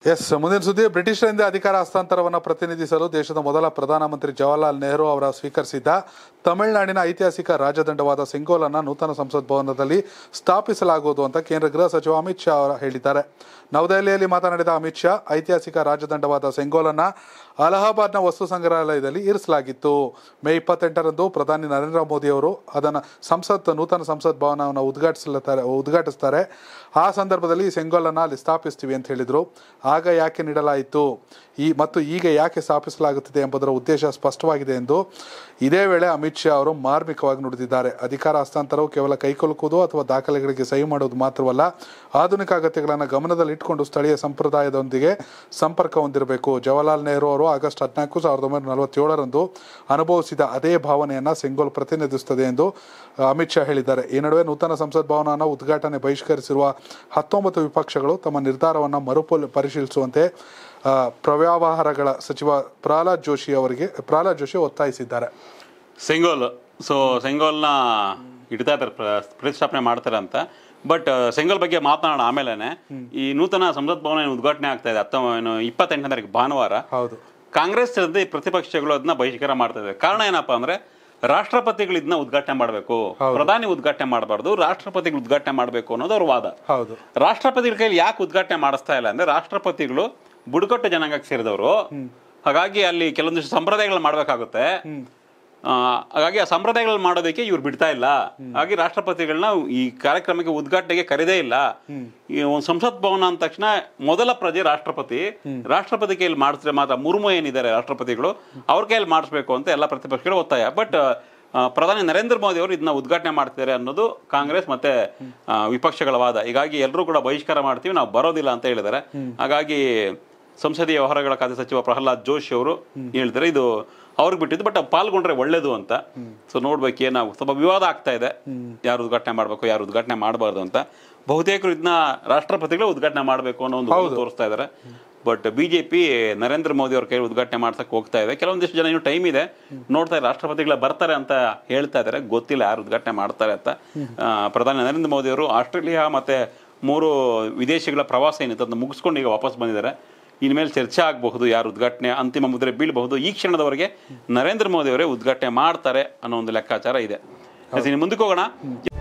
S ಮುಂದಿನ ಸುದ್ದಿ ಬ್ರಿಟಿಷರಿಂದ ಅಧಿಕಾರ ಹಸ್ತಾಂತರವನ್ನು ಪ್ರತಿನಿಧಿಸಲು ದೇಶದ ಮೊದಲ ಪ್ರಧಾನಮಂತ್ರಿ ಜವಾಹರ್ಲಾಲ್ ನೆಹರು ಅವರ ಸ್ವೀಕರಿಸಿದ್ದ ತಮಿಳುನಾಡಿನ ಐತಿಹಾಸಿಕ ರಾಜದಂಡವಾದ ಸೆಂಗೋಲನ್ನು ನೂತನ ಸಂಸತ್ ಭವನದಲ್ಲಿ ಸ್ಥಾಪಿಸಲಾಗುವುದು ಅಂತ ಕೇಂದ್ರ ಗೃಹ ಸಚಿವ ಅಮಿತ್ ಶಾ ಅವರು ಹೇಳಿದ್ದಾರೆ ನವದೆಹಲಿಯಲ್ಲಿ ಮಾತನಾಡಿದ ಅಮಿತ್ ಶಾ ಐತಿಹಾಸಿಕ ರಾಜದಂಡವಾದ ಸೆಂಗೋಲನ್ನು ಅಲಹಾಬಾದ್ನ ವಸ್ತು ಸಂಗ್ರಹಾಲಯದಲ್ಲಿ ಇರಿಸಲಾಗಿತ್ತು ಮೇ ಇಪ್ಪತ್ತೆಂಟರಂದು ಪ್ರಧಾನಿ ನರೇಂದ್ರ ಮೋದಿ ಅವರು ಅದನ್ನು ಸಂಸತ್ ನೂತನ ಸಂಸತ್ ಭವನವನ್ನು ಉದ್ಘಾಟಿಸಲತ್ತಾರೆ ಉದ್ಘಾಟಿಸ್ತಾರೆ ಆ ಸಂದರ್ಭದಲ್ಲಿ ಈ ಸೆಂಗೋಲನ್ನು ಅಲ್ಲಿ ಸ್ಥಾಪಿಸ್ತೀವಿ ಅಂತ ಹೇಳಿದರು ಆಗ ಯಾಕೆ ನೀಡಲಾಯಿತು ಈ ಮತ್ತು ಈಗ ಯಾಕೆ ಸ್ಥಾಪಿಸಲಾಗುತ್ತಿದೆ ಎಂಬುದರ ಉದ್ದೇಶ ಸ್ಪಷ್ಟವಾಗಿದೆ ಎಂದು ಇದೇ ವೇಳೆ ಅಮಿತ್ ಶಾ ಅವರು ಮಾರ್ಮಿಕವಾಗಿ ನುಡಿದಿದ್ದಾರೆ ಅಧಿಕಾರ ಹಸ್ತಾಂತರವು ಕೇವಲ ಕೈಕೊಲುಕುವುದು ಅಥವಾ ದಾಖಲೆಗಳಿಗೆ ಸಹಿ ಮಾಡುವುದು ಮಾತ್ರವಲ್ಲ ಆಧುನಿಕ ಅಗತ್ಯಗಳನ್ನು ಗಮನದಲ್ಲಿಟ್ಟುಕೊಂಡು ಸ್ಥಳೀಯ ಸಂಪ್ರದಾಯದೊಂದಿಗೆ ಸಂಪರ್ಕ ಹೊಂದಿರಬೇಕು ಜವಾಹರ್ಲಾಲ್ ನೆಹರು ಅವರು ಆಗಸ್ಟ್ ಹದಿನಾಲ್ಕು ಸಾವಿರದ ಒಂಬೈನೂರ ನಲವತ್ತೇಳರಂದು ಅನುಭವಿಸಿದ ಅದೇ ಭಾವನೆಯನ್ನು ಸೆಂಗೋಲ್ ಪ್ರತಿನಿಧಿಸುತ್ತದೆ ಎಂದು ಅಮಿತ್ ಶಾ ಹೇಳಿದ್ದಾರೆ ಈ ನಡುವೆ ನೂತನ ಸಂಸತ್ ಭವನವನ್ನು ಉದ್ಘಾಟನೆ ಬಹಿಷ್ಕರಿಸಿರುವ ಹತ್ತೊಂಬತ್ತು ವಿಪಕ್ಷಗಳು ತಮ್ಮ ನಿರ್ಧಾರವನ್ನು ಮರುಪರಿ ಪರಿಶೀಲಿಸುವಂತೆ ಆ, ಪ್ರವ್ಯವಹಾರಗಳ ಸಚಿವ ಪ್ರಹ್ಲಾದ್ ಜೋಶಿ ಅವರಿಗೆ ಪ್ರಹ್ಲಾದ್ ಜೋಶಿ ಒತ್ತಾಯಿಸಿದ್ದಾರೆ ಸೆಂಗೋಲ್ ಸೊ ಸೆಂಗೋಲ್ನ ಇಡ್ತಾ ಇದ್ದಾರೆ ಪ್ರ- ಪ್ರತಿಷ್ಠಾಪನೆ ಮಾಡ್ತಾರೆ ಅಂತ ಬಟ್ ಸೆಂಗೋಲ್ ಬಗ್ಗೆ ಮಾತನಾಡೋಣ ಆಮೇಲೆ ಈ ನೂತನ ಸಂಸತ್ ಭವನ ಏನು ಉದ್ಘಾಟನೆ ಆಗ್ತಾ ಇದೆ ಹತ್ತೊಂಬ ಏನು ಇಪ್ಪತ್ತೆಂಟನೇ ತಾರೀಕು ಭಾನುವಾರ ಹೌದು ಕಾಂಗ್ರೆಸ್ ಸೇರಿದಂತೆ ಈ ಪ್ರತಿಪಕ್ಷಗಳು ಅದನ್ನ ಬಹಿಷ್ಕಾರ ಮಾಡ್ತಾ ಇದ್ದಾರೆ ಕಾರಣ ಏನಪ್ಪಾ ಅಂದ್ರೆ ರಾಷ್ಟ್ರಪತಿಗಳು ಇದನ್ನ ಉದ್ಘಾಟನೆ ಮಾಡಬೇಕು ಪ್ರಧಾನಿ ಉದ್ಘಾಟನೆ ಮಾಡಬಾರ್ದು ರಾಷ್ಟ್ರಪತಿಗಳು ಉದ್ಘಾಟನೆ ಮಾಡಬೇಕು ಅನ್ನೋದು ಅವ್ರ ವಾದ ಹೌದು ರಾಷ್ಟ್ರಪತಿಗಳ ಕೈಲಿ ಯಾಕೆ ಉದ್ಘಾಟನೆ ಮಾಡಿಸ್ತಾ ಇಲ್ಲ ಅಂದ್ರೆ ರಾಷ್ಟ್ರಪತಿಗಳು ಬುಡಕಟ್ಟು ಜನಾಂಗಕ್ಕೆ ಸೇರಿದವರು ಹಾಗಾಗಿ ಅಲ್ಲಿ ಕೆಲವೊಂದಿಷ್ಟು ಸಂಪ್ರದಾಯಗಳು ಮಾಡ್ಬೇಕಾಗುತ್ತೆ ಆ, ಹಾಗಾಗಿ ಆ ಸಂಪ್ರದಾಯಗಳು ಮಾಡೋದಕ್ಕೆ ಇವ್ರು ಬಿಡ್ತಾ ಇಲ್ಲ ಹಾಗಾಗಿ ರಾಷ್ಟ್ರಪತಿಗಳನ್ನ ಈ ಕಾರ್ಯಕ್ರಮಕ್ಕೆ ಉದ್ಘಾಟನೆಗೆ ಕರೆದೇ ಇಲ್ಲ ಈ ಒಂದು ಸಂಸತ್ ಭವನ ಅಂದ ತಕ್ಷಣ ಮೊದಲ ಪ್ರಜೆ ರಾಷ್ಟ್ರಪತಿ ರಾಷ್ಟ್ರಪತಿ ಕೈಯಲ್ಲಿ ಮಾಡಿಸಿದ್ರೆ ಮಾತ್ರ ಮುರ್ಮು ಏನಿದ್ದಾರೆ ರಾಷ್ಟ್ರಪತಿಗಳು ಅವ್ರ ಕೈಯಲ್ಲಿ ಮಾಡಿಸ್ಬೇಕು ಅಂತ ಎಲ್ಲ ಪ್ರತಿಪಕ್ಷಗಳು ಒತ್ತಾಯ ಬಟ್ ಪ್ರಧಾನಿ ನರೇಂದ್ರ ಮೋದಿ ಅವರು ಇದನ್ನ ಉದ್ಘಾಟನೆ ಮಾಡ್ತಿದ್ದಾರೆ ಅನ್ನೋದು ಕಾಂಗ್ರೆಸ್ ಮತ್ತೆ ಆ, ವಿಪಕ್ಷಗಳ ವಾದ ಹೀಗಾಗಿ ಎಲ್ಲರೂ ಕೂಡ ಬಹಿಷ್ಕಾರ ಮಾಡ್ತೀವಿ ನಾವು ಬರೋದಿಲ್ಲ ಅಂತ ಹೇಳಿದ್ದಾರೆ ಹಾಗಾಗಿ ಸಂಸದೀಯ ವ್ಯವಹಾರಗಳ ಖಾತೆ ಸಚಿವ ಪ್ರಹ್ಲಾದ್ ಜೋಶಿ ಅವರು ಹೇಳ್ತಾರೆ ಇದು ಅವ್ರಿಗೆ ಬಿಟ್ಟಿದ್ದು ಬಟ್ ಪಾಲ್ಗೊಂಡ್ರೆ ಒಳ್ಳೇದು ಅಂತ ಸೊ ನೋಡ್ಬೇಕು ಏನಾಗ ಸ್ವಲ್ಪ ವಿವಾದ ಆಗ್ತಾ ಇದೆ ಯಾರು ಉದ್ಘಾಟನೆ ಮಾಡಬೇಕು ಯಾರು ಉದ್ಘಾಟನೆ ಮಾಡಬಾರ್ದು ಅಂತ ಬಹುತೇಕರು ಇದನ್ನ ರಾಷ್ಟ್ರಪತಿಗಳು ಉದ್ಘಾಟನೆ ಮಾಡಬೇಕು ಅನ್ನೋ ಒಂದು ಒಲವು ತೋರಿಸ್ತಾ ಇದ್ದಾರೆ ಬಟ್ ಬಿಜೆಪಿ ನರೇಂದ್ರ ಮೋದಿ ಅವ್ರ ಕೈ ಉದ್ಘಾಟನೆ ಮಾಡ್ಸಕ್ ಹೋಗ್ತಾ ಇದೆ ಕೆಲವೊಂದಿಷ್ಟು ಜನ ಇನ್ನೂ ಟೈಮ್ ಇದೆ ನೋಡ್ತಾ ಇದ್ದಾರೆ ರಾಷ್ಟ್ರಪತಿಗಳ ಬರ್ತಾರೆ ಅಂತ ಹೇಳ್ತಾ ಇದ್ದಾರೆ ಗೊತ್ತಿಲ್ಲ ಯಾರು ಉದ್ಘಾಟನೆ ಮಾಡ್ತಾರೆ ಅಂತ ಆ, ಪ್ರಧಾನಿ ನರೇಂದ್ರ ಮೋದಿ ಅವರು ಆಸ್ಟ್ರೇಲಿಯಾ ಮತ್ತೆ ಮೂರು ವಿದೇಶಗಳ ಪ್ರವಾಸ ಏನಿತ್ತು ಅದನ್ನ ಮುಗಿಸ್ಕೊಂಡು ಈಗ ವಾಪಸ್ ಬಂದಿದ್ದಾರೆ ಇನ್ಮೇಲೆ ಚರ್ಚೆ ಆಗಬಹುದು ಯಾರು ಉದ್ಘಾಟನೆ ಅಂತಿಮ ಮುದ್ರೆ ಬೀಳಬಹುದು ಈ ಕ್ಷಣದವರೆಗೆ ನರೇಂದ್ರ ಮೋದಿ ಅವರೇ ಉದ್ಘಾಟನೆ ಮಾಡ್ತಾರೆ ಅನ್ನೋ ಒಂದು ಲೆಕ್ಕಾಚಾರ ಇದೆ ಇನ್ನು ಮುಂದಕ್ಕೆ ಹೋಗೋಣ